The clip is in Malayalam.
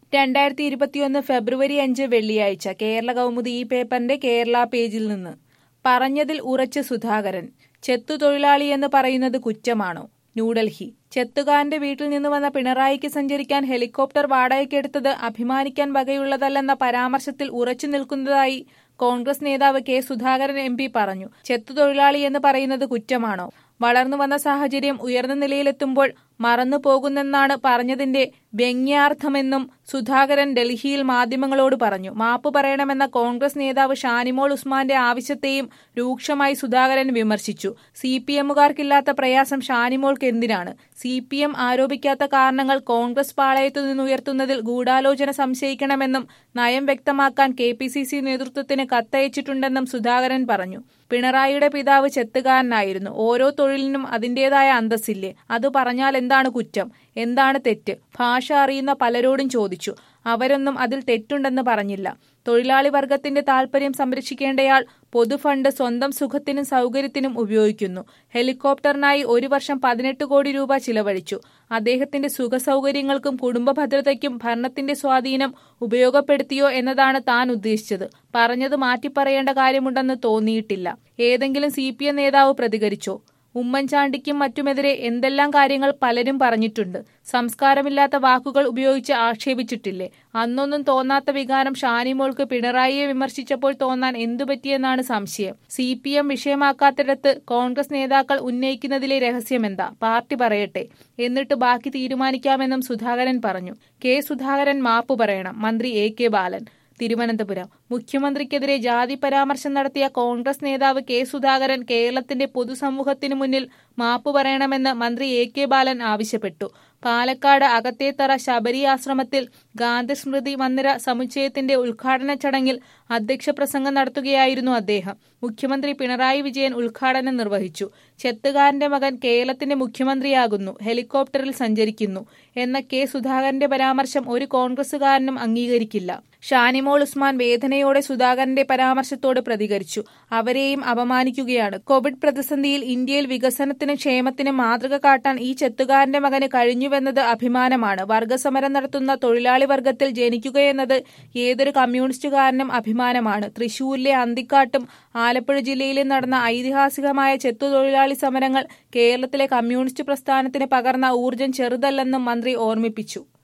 രണ്ടായിരത്തി ഇരുപത്തിയൊന്ന് ഫെബ്രുവരി അഞ്ച് വെള്ളിയാഴ്ച കേരള കൗമുദി ഈ പേപ്പറിന്റെ കേരള പേജിൽ നിന്ന് പറഞ്ഞതിൽ ഉറച്ച് സുധാകരൻ ചെത്തുതൊഴിലാളിയെന്ന് പറയുന്നത് കുറ്റമാണോ ന്യൂഡൽഹി ചെത്തുകാരന്റെ വീട്ടിൽ നിന്ന് വന്ന പിണറായിക്ക് സഞ്ചരിക്കാൻ ഹെലികോപ്റ്റർ വാടകയ്ക്കെടുത്തത് അഭിമാനിക്കാൻ വകയുള്ളതല്ലെന്ന പരാമർശത്തിൽ ഉറച്ചു നിൽക്കുന്നതായി കോൺഗ്രസ് നേതാവ് കെ സുധാകരൻ എം പി പറഞ്ഞു ചെത്തുതൊഴിലാളി എന്ന് പറയുന്നത് കുറ്റമാണോ വളർന്നു വന്ന സാഹചര്യം ഉയർന്ന നിലയിലെത്തുമ്പോൾ മറന്നു പോകുന്നെന്നാണ് പറഞ്ഞതിന്റെ വ്യംഗ്യാർത്ഥമെന്നും സുധാകരൻ ഡൽഹിയിൽ മാധ്യമങ്ങളോട് പറഞ്ഞു മാപ്പ് പറയണമെന്ന കോൺഗ്രസ് നേതാവ് ഷാനിമോൾ ഉസ്മാന്റെ ആവശ്യത്തെയും രൂക്ഷമായി സുധാകരൻ വിമർശിച്ചു സി പി എമ്മുകാർക്കില്ലാത്ത പ്രയാസം ഷാനിമോൾക്ക് എന്തിനാണ് സി പി എം ആരോപിക്കാത്ത കാരണങ്ങൾ കോൺഗ്രസ് പാളയത്തു നിന്നുയർത്തുന്നതിൽ ഗൂഢാലോചന സംശയിക്കണമെന്നും നയം വ്യക്തമാക്കാൻ കെ പി സി സി നേതൃത്വത്തിന് കത്തയച്ചിട്ടുണ്ടെന്നും സുധാകരൻ പറഞ്ഞു പിണറായിയുടെ പിതാവ് ചെത്തുകാരനായിരുന്നു ഓരോ തൊഴിലിനും അതിന്റേതായ അന്തസ്സില്ലേ അത് പറഞ്ഞാൽ എന്താണ് കുറ്റം എന്താണ് തെറ്റ് ഭാഷ അറിയുന്ന പലരോടും ചോദിച്ചു അവരൊന്നും അതിൽ തെറ്റുണ്ടെന്ന് പറഞ്ഞില്ല തൊഴിലാളി വർഗത്തിന്റെ താൽപര്യം സംരക്ഷിക്കേണ്ടയാൾ പൊതുഫണ്ട് സ്വന്തം സുഖത്തിനും സൗകര്യത്തിനും ഉപയോഗിക്കുന്നു ഹെലികോപ്റ്ററിനായി ഒരു വർഷം പതിനെട്ട് കോടി രൂപ ചിലവഴിച്ചു അദ്ദേഹത്തിന്റെ സുഖസൗകര്യങ്ങൾക്കും കുടുംബ ഭദ്രതയ്ക്കും ഭരണത്തിന്റെ സ്വാധീനം ഉപയോഗപ്പെടുത്തിയോ എന്നതാണ് താൻ ഉദ്ദേശിച്ചത് പറഞ്ഞത് മാറ്റിപ്പറയേണ്ട കാര്യമുണ്ടെന്ന് തോന്നിയിട്ടില്ല ഏതെങ്കിലും സി നേതാവ് പ്രതികരിച്ചോ ഉമ്മൻചാണ്ടിക്കും മറ്റുമെതിരെ എന്തെല്ലാം കാര്യങ്ങൾ പലരും പറഞ്ഞിട്ടുണ്ട് സംസ്കാരമില്ലാത്ത വാക്കുകൾ ഉപയോഗിച്ച് ആക്ഷേപിച്ചിട്ടില്ലേ അന്നൊന്നും തോന്നാത്ത വികാരം ഷാനിമോൾക്ക് പിണറായിയെ വിമർശിച്ചപ്പോൾ തോന്നാൻ എന്തുപറ്റിയെന്നാണ് സംശയം സി പി എം വിഷയമാക്കാത്തിടത്ത് കോൺഗ്രസ് നേതാക്കൾ ഉന്നയിക്കുന്നതിലെ രഹസ്യമെന്താ പാർട്ടി പറയട്ടെ എന്നിട്ട് ബാക്കി തീരുമാനിക്കാമെന്നും സുധാകരൻ പറഞ്ഞു കെ സുധാകരൻ മാപ്പ് പറയണം മന്ത്രി എ കെ ബാലൻ തിരുവനന്തപുരം മുഖ്യമന്ത്രിക്കെതിരെ ജാതി പരാമർശം നടത്തിയ കോൺഗ്രസ് നേതാവ് കെ സുധാകരൻ കേരളത്തിന്റെ പൊതുസമൂഹത്തിനു മുന്നിൽ മാപ്പ് പറയണമെന്ന് മന്ത്രി എ കെ ബാലൻ ആവശ്യപ്പെട്ടു പാലക്കാട് അകത്തേത്തറ ശബരി ആശ്രമത്തിൽ ഗാന്ധിസ്മൃതി മന്ദിര സമുച്ചയത്തിന്റെ ഉദ്ഘാടന ചടങ്ങിൽ അധ്യക്ഷ പ്രസംഗം നടത്തുകയായിരുന്നു അദ്ദേഹം മുഖ്യമന്ത്രി പിണറായി വിജയൻ ഉദ്ഘാടനം നിർവഹിച്ചു ചെത്തുകാരന്റെ മകൻ കേരളത്തിന്റെ മുഖ്യമന്ത്രിയാകുന്നു ഹെലികോപ്റ്ററിൽ സഞ്ചരിക്കുന്നു എന്ന കെ സുധാകരന്റെ പരാമർശം ഒരു കോൺഗ്രസുകാരനും അംഗീകരിക്കില്ല ഷാനിമോൾ ഉസ്മാൻ വേദനയോടെ സുധാകരന്റെ പരാമർശത്തോട് പ്രതികരിച്ചു അവരെയും അപമാനിക്കുകയാണ് കോവിഡ് പ്രതിസന്ധിയിൽ ഇന്ത്യയിൽ വികസനത്തിനും ക്ഷേമത്തിനും മാതൃക കാട്ടാൻ ഈ ചെത്തുകാരന്റെ മകന് കഴിഞ്ഞുവെന്നത് അഭിമാനമാണ് വർഗസമരം നടത്തുന്ന തൊഴിലാളി വർഗത്തിൽ ജനിക്കുകയെന്നത് ഏതൊരു കമ്മ്യൂണിസ്റ്റുകാരനും അഭിമാനമാണ് തൃശൂരിലെ അന്തിക്കാട്ടും ആലപ്പുഴ ജില്ലയിലും നടന്ന ഐതിഹാസികമായ ചെത്തുതൊഴിലാളി സമരങ്ങൾ കേരളത്തിലെ കമ്മ്യൂണിസ്റ്റ് പ്രസ്ഥാനത്തിന് പകർന്ന ഊർജം ചെറുതല്ലെന്നും മന്ത്രി ഓർമ്മിപ്പിച്ചു